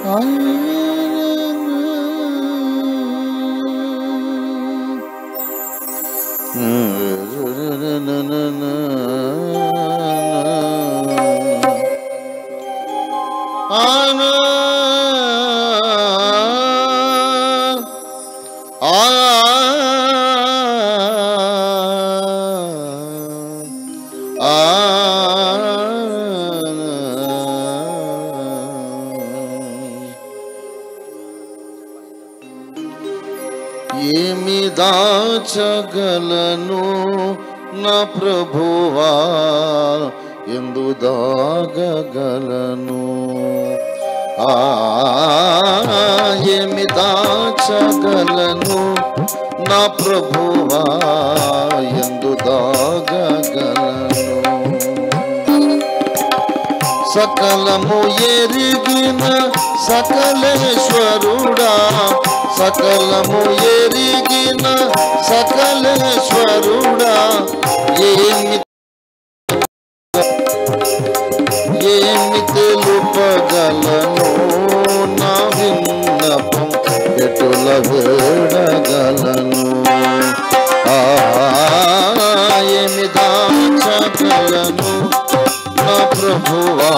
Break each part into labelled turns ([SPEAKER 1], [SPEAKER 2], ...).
[SPEAKER 1] ఆనా ఆ ఏమి దాచగలను నా ప్రభువా ఎందు దాగగలను ఆ ఏమి దాచగలను నా ప్రభువా ఎందు దాగగలను సకలము ఎరిగిన సకలేశ్వరుడా సకలము ఎరిగిన సకలేశ్వరుడా ఏమి ఏమి తెలుపగలను నా విన్నపం ఎటుల వేడగలను ఆ ఏమి దాచగలను నా ప్రభువా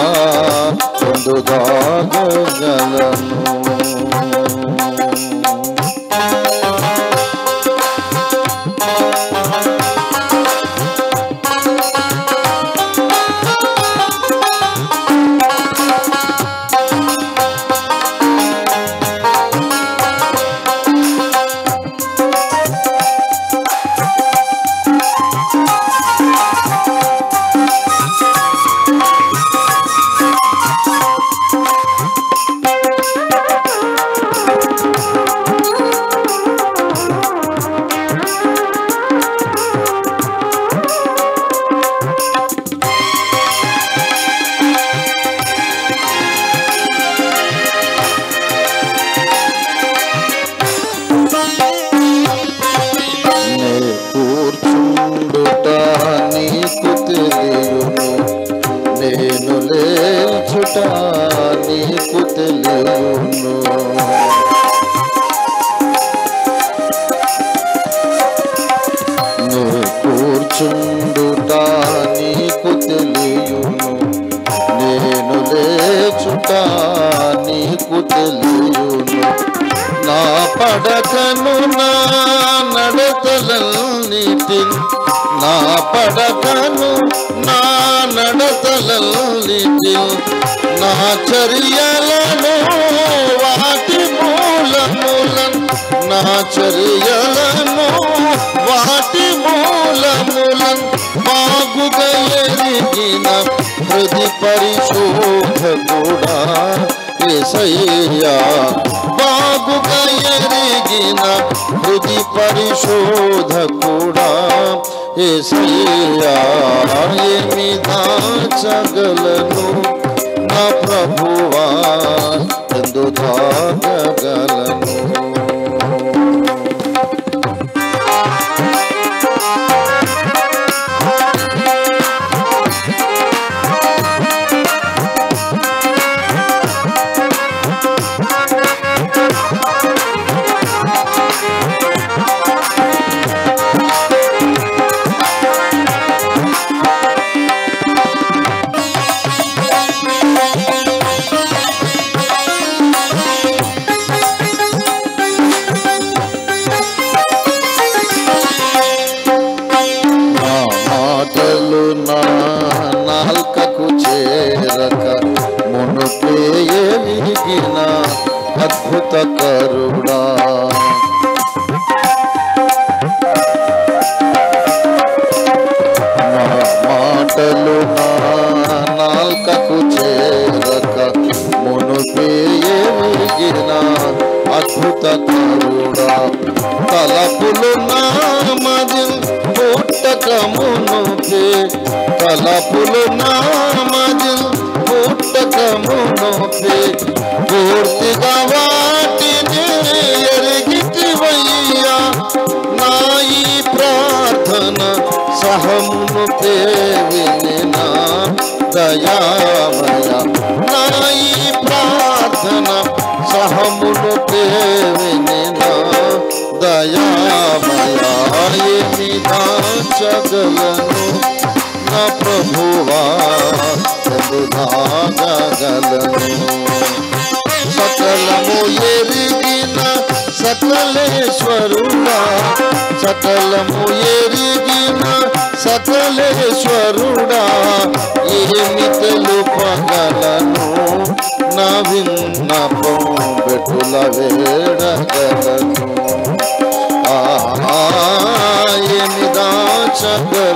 [SPEAKER 1] పొందుదాగలను నే కూర్చుండుట నీకు తెలియును నేను లేచుట నీకు తెలియును నే కూర్చుండుట నీకు తెలియును నేను లేచుట నీకు తెలియును నా పడకను నా నడతలన్నిటి నా పడకను నా నడతలన్నిటి నా చర్యలను వాటి మూలములను నా చర్యలను వాటి మూలములను బాగుగా ఎరిగిన హృది పరిశోధ కూడా ఏసయ్యా బాగుగా ఎరిగిన హృది పరిశోధ కూడా ఏసయ్యా ఏమి దాచగలను నా ప్రభువా ఎందు దాగగలను నా మాటలు నా నాల్కకు చేరక మునుపే ఎలిగిన అద్భుత కరుడా నా మాటలు నా నాల్కకు చేరక మునుపే ఎలిగిన అద్భుత కరుడా తలపులు నామది పుట్టకమునుపే తలపులు నామది పుట్టకమునుపే పూర్తిగా వాటిని ఎరిగితివయ్యా నా ఈ ప్రార్థన సహమును దయామయ నా ఈ ప్రార్థన వినినా దయామయామి దాచగలను నా ప్రభువా దాగలను సకలము ఎరిగిన సకలేశ్వరుడా సకలము ఎరిగిన సకలేశ్వరుడా ఏమి తెలుపగలను నా విన్నపం బెటుల వేడగలను ఆ ఏమి దాచగలను